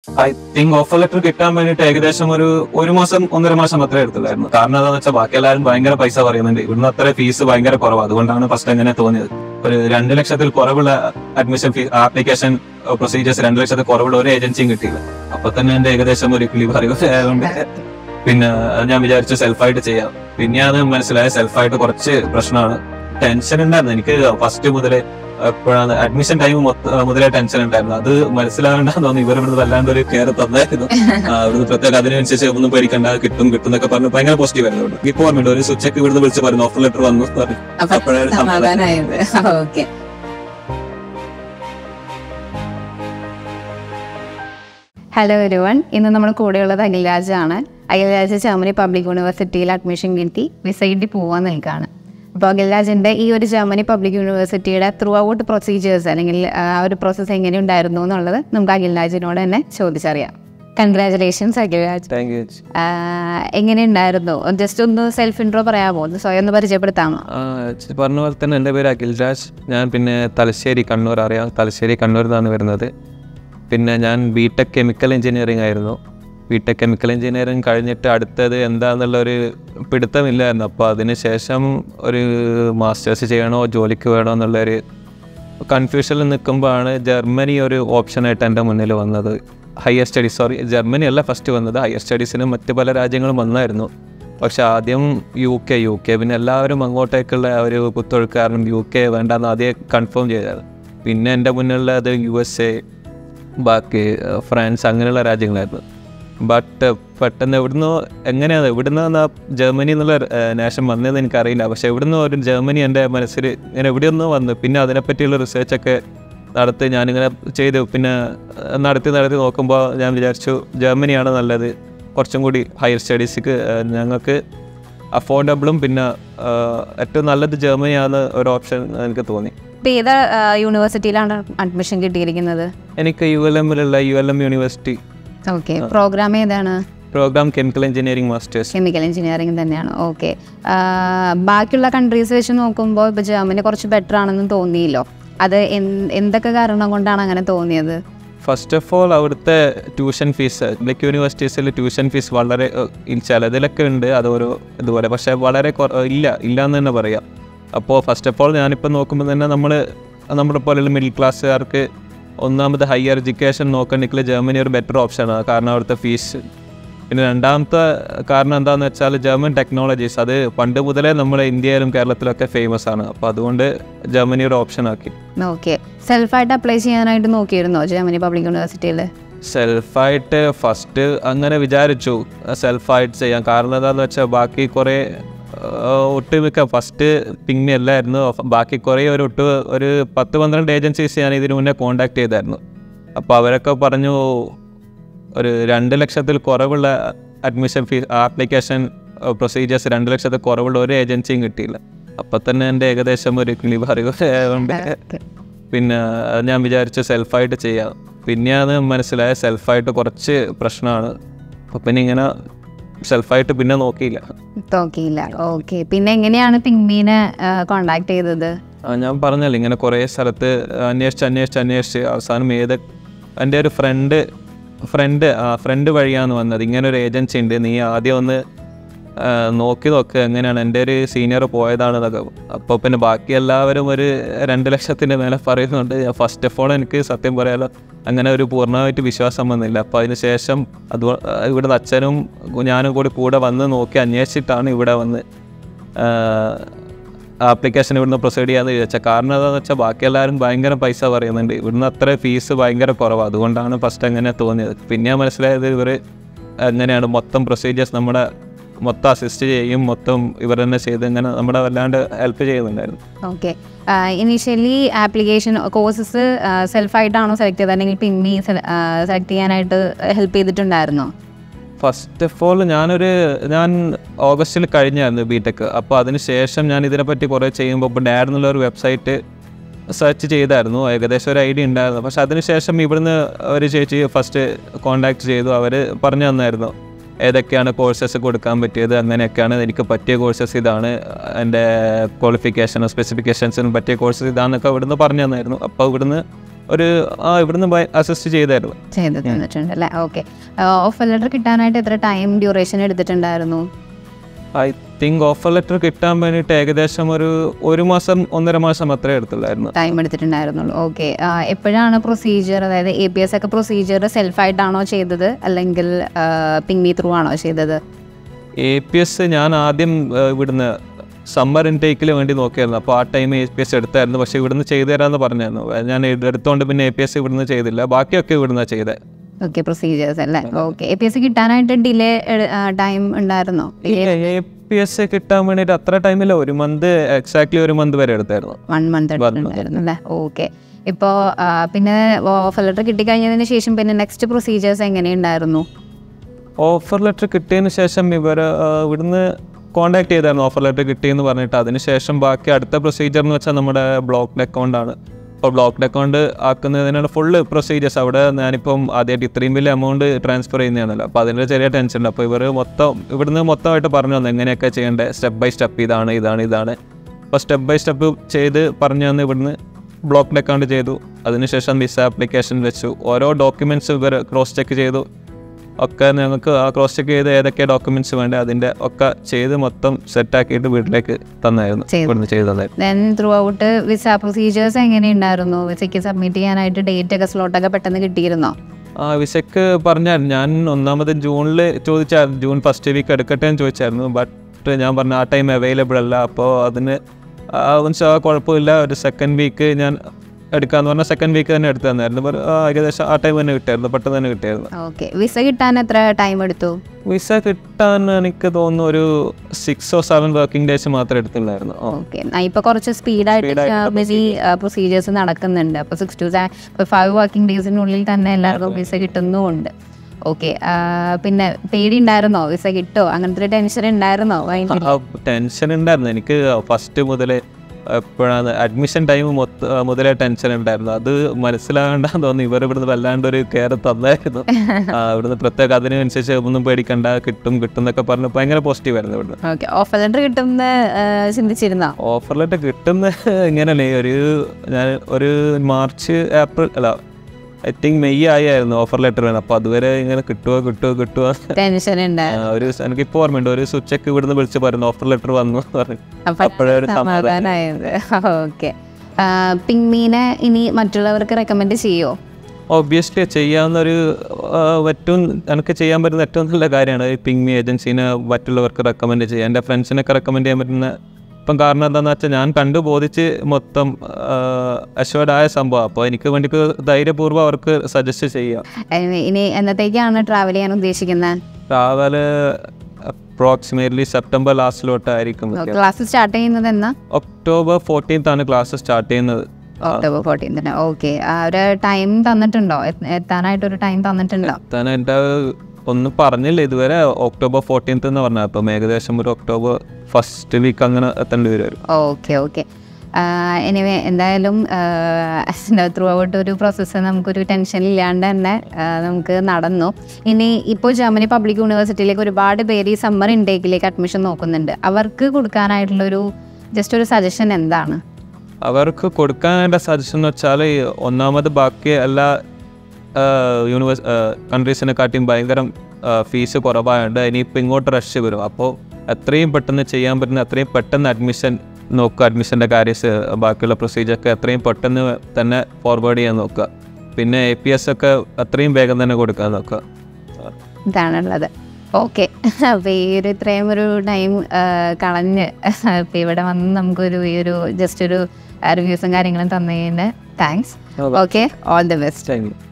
I think offer letter കിട്ടാൻ വേണ്ടിട്ട് ഏകദേശം ഒരു ഒരു മാസം ഒന്നര മാസം അത്രേ എടുത്തില്ലായിരുന്നു കാരണം എന്താണെന്ന് വെച്ചാൽ ബാക്കി എല്ലാവരും ഭയങ്കര പൈസ പറയുന്നുണ്ട് ഇവിടുന്ന് അത്ര ഫീസ് ഭയങ്കര കുറവ് അതുകൊണ്ടാണ് ഫസ്റ്റ് അങ്ങനെ തോന്നിയത് ഒരു രണ്ട് ലക്ഷത്തിൽ കുറവുള്ള അഡ്മിഷൻ ഫീ ആപ്ലിക്കേഷൻ പ്രൊസീജിയേഴ്സ് രണ്ട് ലക്ഷത്തിൽ കുറവുള്ള ഒരു ഏജൻസിയും കിട്ടിയില്ല അപ്പൊ തന്നെ എന്റെ ഏകദേശം ഒരു കിളി പറയുന്നത് പിന്നെ ഞാൻ വിചാരിച്ചു സെൽഫായിട്ട് ചെയ്യാം പിന്നെ അത് മനസ്സിലായ സെൽഫായിട്ട് കുറച്ച് പ്രശ്നമാണ് ടെൻഷൻ ഉണ്ടായിരുന്നു എനിക്ക് ഫസ്റ്റ് മുതലേ എപ്പോഴാണ് അഡ്മിഷൻ ടൈം മുതലേ ടെൻഷൻ ഉണ്ടായിരുന്നു അത് മനസ്സിലാവേണ്ടെന്ന് തോന്നുന്നു ഇവർ ഇവിടുന്ന് വല്ലാണ്ട് ഒരു കെയർ തന്നായിരുന്നു ആ, ഇവിടുന്ന് പ്രത്യേക അതിനനുസരിച്ച് ഒന്നും പേടിക്കണ്ട കിട്ടും കിട്ടും എന്നൊക്കെ പറഞ്ഞു ഭയങ്കര പോസിറ്റീവ് ആയിരുന്നു ഇപ്പൊ ഓർമ്മയുണ്ട് ഒരു സ്വിച്ചൊക്കെ ഇവിടുന്ന് വിളിച്ച് പറഞ്ഞു ഓഫർ ലെറ്റർ വന്നു എന്ന് പറഞ്ഞു. അപ്പൊ അപ്പോഴാണ് സമാധാനമായത് ഓക്കെ ഹലോ ഒരുവൺ ഇന്ന് നമ്മുടെ കൂടെയുള്ളത് അഖിൽരാജാണ് അഖിൽരാജ് ജർമ്മനി പബ്ലിക് യൂണിവേഴ്സിറ്റിയിൽ അഡ്മിഷൻ കിട്ടി വിസ കിട്ടി പോകാൻ നിൽക്കുകയാണ് അപ്പോൾ അഖിൽരാജിൻ്റെ ഈ ഒരു ജർമ്മനി പബ്ലിക് യൂണിവേഴ്സിറ്റിയുടെ ത്രൂ ഔട്ട് പ്രൊസീജിയേഴ്സ് അല്ലെങ്കിൽ ആ ഒരു പ്രോസസ്സ് എങ്ങനെ ഉണ്ടായിരുന്നു എന്നുള്ളത് നമുക്ക് അഖിൽരാജിനോട് തന്നെ ചോദിച്ചറിയാം congratulations Akhilraj thank you ah എങ്ങനെയുണ്ടായിരുന്നു ജസ്റ്റ് ഒന്ന് സെൽഫ് ഇൻട്രോ പറയാമോ ഒന്ന് സ്വയം ഒന്ന് പരിചയപ്പെടുത്താമോ പറഞ്ഞ പോലെ തന്നെ എൻ്റെ പേര് അഖിൽ രാജ് ഞാൻ പിന്നെ തലശ്ശേരി കണ്ണൂർ അറിയാം തലശ്ശേരി കണ്ണൂരിൽ നിന്നാണ് വരുന്നത് പിന്നെ ഞാൻ ബി ടെക് കെമിക്കൽ എഞ്ചിനീയറിംഗ് ആയിരുന്നു ബി ടെക് കെമിക്കൽ എഞ്ചിനീയറിംഗ് കഴിഞ്ഞിട്ട് അടുത്തത് എന്താന്നുള്ള ഒരു പിടുത്തമില്ലായിരുന്നു അപ്പോൾ അതിന് ശേഷം ഒരു മാസ്റ്റേഴ്സ് ചെയ്യണോ ജോലിക്ക് വേണോ എന്നുള്ളൊരു കൺഫ്യൂഷനിൽ നിൽക്കുമ്പോഴാണ് ജർമ്മനി ഒരു ഓപ്ഷനായിട്ട് എൻ്റെ മുന്നിൽ വന്നത് ഹയർ സ്റ്റഡീസ് സോറി ജർമ്മനി അല്ല ഫസ്റ്റ് വന്നത് ഹയർ സ്റ്റഡീസിന് മറ്റ് പല രാജ്യങ്ങളും വന്നായിരുന്നു പക്ഷെ ആദ്യം യു കെ യു കെ പിന്നെ എല്ലാവരും അങ്ങോട്ടേക്കുള്ള ആ ഒരു കുത്തൊഴുക്ക് കാരണം യു കെ വേണ്ടെന്ന് ആദ്യം കൺഫേം ചെയ്തത് പിന്നെ എൻ്റെ മുന്നിലുള്ളത് യു എസ് എ ബാക്കി ഏഹ്, ഫ്രാൻസ് അങ്ങനെയുള്ള രാജ്യങ്ങളായിരുന്നു ബട്ട് പെട്ടെന്ന് എവിടുന്ന് എങ്ങനെയാണ് എവിടുന്ന് ആ ജർമ്മനി എന്നുള്ള നേഷൻ വന്നതെന്ന് എനിക്കറിയില്ല പക്ഷെ എവിടുന്ന് ഒരു ജർമ്മനി എൻ്റെ മനസ്സിൽ ഇങ്ങനെ എവിടെയൊന്നോ വന്നു പിന്നെ അതിനെപ്പറ്റിയുള്ള റിസർച്ചൊക്കെ നടത്തി ഞാനിങ്ങനെ ചെയ്തു പിന്നെ ഏഹ്, നടത്തി നടത്തി നോക്കുമ്പോൾ ഞാൻ വിചാരിച്ചു ജർമ്മനിയാണ് നല്ലത് കുറച്ചും കൂടി ഹയർ സ്റ്റഡീസിക്ക് ഞങ്ങൾക്ക് അഫോർഡബിളും പിന്നെ ഏഹ്, ഏറ്റവും നല്ലത് ജർമ്മനിയാണ് ഒരു ഓപ്ഷൻ എനിക്ക് തോന്നി ഇപ്പൊ ഏത് യൂണിവേഴ്സിറ്റിയിലാണ് അഡ്മിഷൻ കിട്ടിയിരിക്കുന്നത് എനിക്ക് യു എൽ എമ്മിലുള്ള U L M university okay program ഏതാണ് program chemical engineering masters chemical engineering തന്നെയാണ് ഓക്കെ ബാക്കിയുള്ള കൺട്രീസ് വെച്ച് നോക്കുമ്പോൾ ഇപ്പോൾ ജർമ്മനി കുറച്ച് ബെറ്റർ ആണെന്ന് തോന്നിയില്ലോ അത് എന്ത്- എന്തൊക്കെ കാരണം കൊണ്ടാണ് അങ്ങനെ തോന്നിയത് ഫസ്റ്റ് ഓഫ് ഓൾ അവിടുത്തെ ട്യൂഷൻ ഫീസ് പബ്ലിക് യൂണിവേഴ്സിറ്റീസിൽ ട്യൂഷൻ ഫീസ് വളരെ ഏഹ്, ഇൽ- ചിലതിലൊക്കെ ഉണ്ട് അതൊരു ഇതുപോലെ പക്ഷേ വളരെ കുറ- ഇല്ല ഇല്ല എന്ന് തന്നെ പറയാം അപ്പോൾ ഫസ്റ്റ് ഓഫ് ഓൾ ഞാനിപ്പോൾ നോക്കുമ്പോൾ തന്നെ നമ്മൾ നമ്മുടെ പോലെയുള്ള മിഡിൽ ക്ലാസ്സുകാർക്ക് ഒന്നാമത് ഹയർ എഡ്യൂക്കേഷൻ നോക്കണമെങ്കിൽ ജർമ്മനി ഒരു ബെറ്റർ ഓപ്ഷനാണ് കാരണം അവിടുത്തെ ഫീസ് പിന്നെ രണ്ടാമത്തെ കാരണം എന്താണെന്ന് വെച്ചാൽ ജർമ്മൻ ടെക്നോളജീസ് അത് പണ്ട് മുതലേ നമ്മുടെ ഇന്ത്യയിലും കേരളത്തിലൊക്കെ ഫേമസ് ആണ് അപ്പോൾ അതുകൊണ്ട് ജർമ്മനി ഒരു ഓപ്ഷൻ ആക്കി ഓക്കെ സെൽഫായിട്ട് അപ്ലൈ ചെയ്യാനായിട്ട് നോക്കിയിരുന്നോ ജർമ്മനി പബ്ലിക് യൂണിവേഴ്സിറ്റിയിൽ സെൽഫായിട്ട് ഫസ്റ്റ് അങ്ങനെ വിചാരിച്ചു സെൽഫായിട്ട് ചെയ്യാം കാരണം എന്താണെന്ന് വെച്ചാൽ ബാക്കി കുറേ ആ, ഒട്ടുമിക്ക ഫസ്റ്റ് പിങ് അല്ലായിരുന്നു ബാക്കി കുറേ ഒരു ഒട്ട് ഒരു പത്ത് പന്ത്രണ്ട് ഏജൻസീസ് ഞാൻ ഇതിനു മുന്നേ കോണ്ടാക്ട് ചെയ്തായിരുന്നു അപ്പോൾ അവരൊക്കെ പറഞ്ഞു ഒരു രണ്ട് ലക്ഷത്തിൽ കുറവുള്ള അഡ്മിഷൻ ഫീ ആപ്ലിക്കേഷൻ പ്രൊസീജിയേഴ്സ് രണ്ട് ലക്ഷത്തിൽ കുറവുള്ള ഒരു ഏജൻസിയും കിട്ടിയില്ല അപ്പം തന്നെ എൻ്റെ ഏകദേശം ഒരു കിളി പറയുകൊണ്ട് പിന്നെ ഞാൻ വിചാരിച്ചു സെൽഫായിട്ട് ചെയ്യാം പിന്നെയാണ് മനസ്സിലായ സെൽഫായിട്ട് കുറച്ച് പ്രശ്നമാണ് അപ്പം പിന്നെ ഇങ്ങനെ സെൽഫായിട്ട് പിന്നെ നോക്കിയില്ല നോക്കിയില്ല ഓക്കെ പിന്നെ എങ്ങനെയാണ് പിങ്മീനെ കോണ്ടാക്ട് ചെയ്തത് ആ, ഞാൻ പറഞ്ഞല്ലോ ഇങ്ങനെ കുറേ സ്ഥലത്ത് അന്വേഷിച്ച് അന്വേഷിച്ച് അന്വേഷിച്ച് അവസാനം ഏത് എൻ്റെ ഒരു ഫ്രണ്ട് ഫ്രണ്ട് ആ ഫ്രണ്ട് വഴിയാണ് വന്നത് ഇങ്ങനെ ഒരു ഏജൻസി ഉണ്ട് നീ ആദ്യം ഒന്ന് ആ, നോക്കി നോക്ക് എങ്ങനെയാണ് എൻ്റെ ഒരു സീനിയർ പോയതാണെന്നൊക്കെ അപ്പോൾ പിന്നെ ബാക്കി എല്ലാവരും ഒരു രണ്ട് ലക്ഷത്തിൻ്റെ മേലെ പറയുന്നുണ്ട് ഫസ്റ്റ് ഓഫ് ഓൾ എനിക്ക് സത്യം പറയാലോ അങ്ങനെ ഒരു പൂർണ്ണമായിട്ട് വിശ്വാസം വന്നില്ല അപ്പോൾ അതിന് ശേഷം അത് ഇവിടുന്ന് അച്ഛനും ഞാനും കൂടി കൂടെ വന്ന് നോക്കി അന്വേഷിച്ചിട്ടാണ് ഇവിടെ വന്ന് ആപ്ലിക്കേഷൻ ഇവിടുന്ന് പ്രൊസീഡ് ചെയ്യാന്ന് ചോദിച്ചാൽ കാരണം എന്താണെന്ന് വെച്ചാൽ ബാക്കി എല്ലാവരും ഭയങ്കര പൈസ പറയുന്നുണ്ട് ഇവിടുന്ന് അത്ര ഫീസ് ഭയങ്കര കുറവാണ് അതുകൊണ്ടാണ് ഫസ്റ്റ് അങ്ങനെ തോന്നിയത് പിന്നെ മനസ്സിലായത് ഇവർ എങ്ങനെയാണ് മൊത്തം പ്രൊസീജിയേഴ്സ് നമ്മുടെ മൊത്തം അസിസ്റ്റ് ചെയ്യും മൊത്തം ഇവർ തന്നെ ചെയ്ത് ഇങ്ങനെ നമ്മുടെ വല്ലാണ്ട് ഹെൽപ്പ് ചെയ്യുന്നുണ്ടായിരുന്നു ഓക്കെ ഇനീഷ്യലി ആപ്ലിക്കേഷൻ കോഴ്സസ് സെൽഫായിട്ടാണോ സെലക്ട് ചെയ്തത് അല്ലെങ്കിൽ പിന്നി സെലക്ട് ചെയ്യാനായിട്ട് ഹെൽപ്പ് ചെയ്തിട്ടുണ്ടായിരുന്നോ ഫസ്റ്റ് ഓഫ് ഓൾ ഞാനൊരു ഞാൻ ഓഗസ്റ്റിൽ കഴിഞ്ഞായിരുന്നു ബി ടെക് അപ്പോൾ അതിന് ശേഷം ഞാൻ ഇതിനെപ്പറ്റി കുറേ ചെയ്യുമ്പോൾ ഇപ്പോൾ ഡാഡ് എന്നുള്ള ഒരു വെബ്സൈറ്റ് സെർച്ച് ചെയ്തായിരുന്നു ഏകദേശം ഒരു ഐഡിയ ഉണ്ടായിരുന്നു പക്ഷെ അതിനുശേഷം ഇവിടുന്ന് ഒരു ചേച്ചി ഫസ്റ്റ് കോണ്ടാക്ട് ചെയ്തു അവർ പറഞ്ഞു തന്നായിരുന്നു ഏതൊക്കെയാണ് കോഴ്സസ് കൊടുക്കാൻ പറ്റിയത് അങ്ങനെയൊക്കെയാണ് എനിക്ക് പറ്റിയ കോഴ്സസ് ഇതാണ് എൻ്റെ ക്വാളിഫിക്കേഷനോ സ്പെസിഫിക്കേഷൻസിനും പറ്റിയ കോഴ്സസ് ഇതാണെന്നൊക്കെ ഇവിടുന്ന് പറഞ്ഞു തന്നായിരുന്നു അപ്പോൾ ഇവിടുന്ന് ഒരു ആ ഇവിടുന്ന് അസിസ്റ്റ് ചെയ്തായിരുന്നു ചെയ്ത് തന്നിട്ടുണ്ട് അല്ലേ ഓക്കെ ഓഫർ ലെറ്റർ കിട്ടാനായിട്ട് എത്ര ടൈം ഡ്യൂറേഷൻ എടുത്തിട്ടുണ്ടായിരുന്നു ഐ തിങ്ക് ഓഫർ ലെറ്റർ കിട്ടാൻ വേണ്ടിയിട്ട് ഏകദേശം ഒരു ഒരു മാസം ഒന്നര മാസം അത്രേ എടുത്തുള്ളായിരുന്നു ടൈം എടുത്തിട്ടുണ്ടായിരുന്നുള്ളൂ ഓക്കെ എപ്പോഴാണ് പ്രൊസീജിയർ അതായത് എ പി എസ് ഒക്കെ പ്രൊസീജിയർ സെൽഫായിട്ടാണോ ചെയ്തത് അല്ലെങ്കിൽ പിങ്ങി ത്രൂ ആണോ ചെയ്തത് എ പി എസ് ഞാൻ ആദ്യം ആ, ഇവിടുന്ന് സമ്മർ ഇൻടേക്കിൽ വേണ്ടി നോക്കിയായിരുന്നു അപ്പോൾ ആ ടൈം എ പി എസ് എടുത്തായിരുന്നു പക്ഷേ ഇവിടുന്ന് ചെയ്തു തരാമെന്ന് പറഞ്ഞായിരുന്നു ഞാൻ ഇത് എടുത്തോണ്ട് പിന്നെ എ പി എസ് ഇവിടുന്ന് ചെയ്തില്ല ബാക്കിയൊക്കെ ഇവിടുന്ന് ചെയ്തത് ഓക്കെ പ്രൊസീജിയേഴ്സ് അല്ലേ ഓക്കെ എ പി എസ് കിട്ടാനായിട്ട് ഡിലേ ടൈം ഉണ്ടായിരുന്നോ എ പി എസ് കിട്ടാൻ വേണ്ടിയിട്ട് അത്ര ടൈമില്ല ഒരു മന്ത് എക്സാക്ട്ലി ഒരു മന്ത് വരെ എടുത്തായിരുന്നു വൺ മന്ത് എടുത്തിട്ടുണ്ടായിരുന്നു അല്ലേ ഓക്കെ ഇപ്പോൾ പിന്നെ ഓഫർ ലെറ്റർ കിട്ടിക്കഴിഞ്ഞതിന് ശേഷം പിന്നെ നെക്സ്റ്റ് പ്രൊസീജിയേഴ്സ് എങ്ങനെയുണ്ടായിരുന്നു ഓഫർ ലെറ്റർ കിട്ടിയതിന് ശേഷം ഇവർ ഇവിടുന്ന് കോൺടാക്ട് ചെയ്തായിരുന്നു ഓഫർ ലെറ്റർ കിട്ടിയെന്ന് പറഞ്ഞിട്ട് അതിന് ശേഷം ബാക്കി അടുത്ത പ്രൊസീജിയർ എന്ന് വെച്ചാൽ നമ്മുടെ ബ്ലോക്ക്ഡ് അക്കൗണ്ട് ആണ് അപ്പോൾ ബ്ലോക്ക്ഡ് അക്കൗണ്ട് ആക്കുന്നതിനുള്ള ഫുള്ള് പ്രൊസീജിയേഴ്സ് അവിടെ ഞാനിപ്പം ആദ്യമായിട്ട് ഇത്രയും വലിയ എമൗണ്ട് ട്രാൻസ്ഫർ ചെയ്യുന്നതാണല്ലോ അപ്പോൾ അതിൻ്റെ ചെറിയ ടെൻഷൻ ഉണ്ട് അപ്പോൾ ഇവർ മൊത്തം ഇവിടുന്ന് മൊത്തമായിട്ട് പറഞ്ഞു തന്നു എങ്ങനെയൊക്കെ ചെയ്യേണ്ടത് സ്റ്റെപ്പ് ബൈ സ്റ്റെപ്പ് ഇതാണ് ഇതാണ് ഇതാണ് അപ്പോൾ സ്റ്റെപ്പ് ബൈ സ്റ്റെപ്പ് ചെയ്ത് പറഞ്ഞു തന്ന് ഇവിടുന്ന് ബ്ലോക്ക്ഡ് അക്കൗണ്ട് ചെയ്തു അതിനുശേഷം വിസ ആപ്ലിക്കേഷൻ വെച്ചു ഓരോ ഡോക്യുമെൻറ്റ്സ് ഇവർ ക്രോസ് ചെക്ക് ചെയ്തു ഒക്കെ ഞങ്ങൾക്ക് ആ ക്രോസ് ചെക്ക് ചെയ്ത് ഏതൊക്കെ ഡോക്യുമെന്റ്സ് വേണ്ട അതിന്റെ ഒക്കെ ചെയ്ത് മൊത്തം സെറ്റാക്കിയിട്ട് വീട്ടിലേക്ക് തന്നായിരുന്നു ചെയ്തു. ഇവിടുന്ന് ചെയ്ത് തന്നായിരുന്നു then throughout visa procedures എങ്ങനെയുണ്ടായിരുന്നു വിസയ്ക്ക് സബ്മിറ്റ് ചെയ്യാനായിട്ട് ഡേറ്റ് ഒക്കെ സ്ലോട്ടൊക്കെ പെട്ടെന്ന് കിട്ടിയിരുന്നോ ആ വിസക്ക് പറഞ്ഞാൽ ഞാൻ ഒന്നാമത് ജൂണിൽ ചോദിച്ചായിരുന്നു ജൂൺ ഫസ്റ്റ് വീക്ക് എടുക്കട്ടെ എന്ന് ചോദിച്ചായിരുന്നു ബട്ട് ഞാൻ പറഞ്ഞു ആ ടൈം അവൈലബിൾ അല്ല അപ്പോൾ അതിന് ആ മീൻസ് ആ കുഴപ്പമില്ല ഒരു സെക്കൻഡ് വീക്ക് ഞാൻ എടുക്കാന്ന് പറഞ്ഞാൽ സെക്കൻഡ് വീക്ക് തന്നെ എടുത്തു തന്നായിരുന്നു but ആ ഏകദേശം ആ ടൈം തന്നെ കിട്ടിയായിരുന്നു പെട്ടെന്ന് തന്നെ കിട്ടിയായിരുന്നു ഓക്കെ വിസ കിട്ടാൻ എത്ര ടൈം എടുത്തു വിസ കിട്ടാൻ എനിക്ക് തോന്നുന്നു ഒരു സിക്സോ സെവൻ വർക്കിംഗ് ഡേയ്സ് മാത്രമേ എടുത്തുള്ളായിരുന്നു ഓ ഓക്കെ ഇപ്പൊ കുറച്ച് സ്പീഡായിട്ട് ബിസി പ്രൊസീജിയേഴ്സ് നടക്കുന്നുണ്ട് അപ്പൊ സിക്സ് ടു ഫൈവ് വർക്കിംഗ് ഡേയ്സിനുള്ളിൽ തന്നെ എല്ലാവർക്കും വിസ കിട്ടുന്നുമുണ്ട് ഓക്കെ പിന്നെ പേടി ഉണ്ടായിരുന്നോ വിസ കിട്ടോ അങ്ങനത്തെ ഒരു ടെൻഷൻ ഉണ്ടായിരുന്നോ ഭയങ്കര ആ ടെൻഷൻ ഉണ്ടായിരുന്നു എനിക്ക് ഫസ്റ്റ് മുതലേ എപ്പോഴാണ് അഡ്മിഷൻ ടൈം മൊത്ത മുതലേ ടെൻഷൻ ഉണ്ടായിരുന്നു അത് മനസ്സിലാകണ്ടെന്ന് തോന്നി ഇവർ ഇവിടുന്ന് വല്ലാണ്ട് ഒരു കെയർ തന്നായിരുന്നു ആ, ഇവിടുന്ന് പ്രത്യേകം അതിനനുസരിച്ച് ഒന്നും പേടിക്കണ്ട കിട്ടും കിട്ടും എന്നൊക്കെ പറഞ്ഞ് ഭയങ്കര പോസിറ്റീവ് ആയിരുന്നു ഇവിടുന്ന് ഓക്കെ ഓഫർ ലെറ്റർ കിട്ടുമെന്ന് ആ, ചിന്തിച്ചിരുന്നോ ഓഫർ ലെറ്റർ കിട്ടുന്ന ഇങ്ങനല്ലേ ഒരു ഞാൻ ഒരു മാർച്ച് ഏപ്രിൽ അല്ല ഐ തിങ്ക് മെയ് ആയിരുന്നു ഓഫർ ലെറ്റർ വേണം അപ്പോൾ അതുവരെ ഇങ്ങനെ കിട്ടുമോ കിട്ടുമോ കിട്ടുമോ ടെൻഷൻ ഉണ്ടായിരുന്നു ആ, ഒരു എനിക്ക് ഇപ്പോൾ ഓർമ്മയുണ്ട് ഒരു സ്വിച്ചൊക്കെ ഇവിടുന്ന് വിളിച്ച് പറഞ്ഞു ഓഫർ ലെറ്റർ വന്നു എന്ന് പറഞ്ഞു അപ്പൊ അപ്പോഴേ ഒരു സമാധാനം സമാധാനമായത് ഓക്കെ പിങ്മീനെ ഇനി മറ്റുള്ളവർക്ക് റെക്കമെൻഡ് ചെയ്യോ ഒബ്വിയസ്ലി ചെയ്യാവുന്ന ഒരു ആ, ഏറ്റവും എനിക്ക് ചെയ്യാൻ പറ്റുന്ന ഏറ്റവും നല്ല കാര്യമാണ് ഈ പിങ്മി ഏജൻസീനെ മറ്റുള്ളവർക്ക് റെക്കമെൻഡ് ചെയ്യുക എൻ്റെ ഫ്രണ്ട്സിനൊക്കെ റെക്കമെൻഡ് ചെയ്യാൻ പറ്റുന്ന ഇപ്പം കാരണം എന്താണെന്ന് വെച്ചാൽ ഞാൻ കണ്ടു ബോധിച്ച് മൊത്തം അഷ്വേർഡ് ആയ സംഭവം അപ്പോൾ എനിക്ക് വേണ്ടിയിട്ട് ധൈര്യപൂർവ്വം അവർക്ക് സജസ്റ്റ് ചെയ്യാം Anyway, ഇനി എന്നത്തേക്കാണ് ട്രാവൽ ചെയ്യാൻ ഉദ്ദേശിക്കുന്നത് ട്രാവൽ അപ്രോക്സിമേറ്റ്ലി സെപ്റ്റംബർ ലാസ്റ്റിലോട്ടായിരിക്കും ക്ലാസ് സ്റ്റാർട്ട് ചെയ്യുന്നത് എന്നാ ഒക്ടോബർ ഫോർട്ടീൻത്ത് ആണ് ക്ലാസ് സ്റ്റാർട്ട് ചെയ്യുന്നത് ഒക്ടോബർ ഫോർട്ടീൻത്തിന് ഓക്കെ ഒരു ടൈം തന്നിട്ടുണ്ടോ എത്ത- എത്താനായിട്ടൊരു ടൈം തന്നിട്ടുണ്ടോ താൻ എൻ്റെ ഒന്നും പറഞ്ഞില്ല ഇതുവരെ ഒക്ടോബർ ഫോർട്ടീൻത്ത് എന്ന് പറഞ്ഞത് അപ്പം ഏകദേശം ഒരു ഒക്ടോബർ ഫസ്റ്റ് വീക്ക് അങ്ങനെ എത്തേണ്ടി വരും ഓക്കെ ഓക്കെ എനിവേ എന്തായാലും ത്രൂ ഔട്ട് ഒരു പ്രോസസ്സ് നമുക്കൊരു ടെൻഷൻ ഇല്ലാണ്ട് തന്നെ ആ, നമുക്ക് നടന്നു ഇനി ഇപ്പോൾ ജർമ്മനി പബ്ലിക് യൂണിവേഴ്സിറ്റിയിലേക്ക് ഒരുപാട് പേര് ഈ സമ്മർ ഇൻടേക്കിലേക്ക് അഡ്മിഷൻ നോക്കുന്നുണ്ട് അവർക്ക് കൊടുക്കാനായിട്ടുള്ളൊരു ജസ്റ്റ് ഒരു സജഷൻ എന്താണ് അവർക്ക് കൊടുക്കാൻ എൻ്റെ സജഷൻ എന്ന് വെച്ചാൽ ഒന്നാമത് ബാക്കി എല്ലാ യൂണിവേഴ്സ് കൺട്രീസിനെക്കാട്ടിയും ഭയങ്കര ഫീസ് കുറവായതുകൊണ്ട് ഇനിയിപ്പോൾ ഇങ്ങോട്ട് റഷ് വരും അപ്പോൾ എത്രയും പെട്ടെന്ന് ചെയ്യാൻ പറ്റുന്ന എത്രയും പെട്ടെന്ന് അഡ്മിഷൻ നോക്കുക അഡ്മിഷൻ്റെ കാര്യസ് ബാക്കിയുള്ള പ്രൊസീജിയറൊക്കെ എത്രയും പെട്ടെന്ന് തന്നെ ഫോർവേഡ് ചെയ്യാൻ നോക്കുക പിന്നെ എ പി എസ് ഒക്കെ എത്രയും വേഗം തന്നെ കൊടുക്കാൻ നോക്കുക ഇതാണുള്ളത് ഓക്കെ അപ്പോൾ ഈ ഒരു ഇത്രയും ഒരു ടൈം കളഞ്ഞ് ഇപ്പോൾ ഇവിടെ വന്ന് നമുക്കൊരു ഈ ഒരു ജസ്റ്റ് ഒരു റിവ്യൂസും കാര്യങ്ങളും തന്നതിന് thanks okay all the best thank U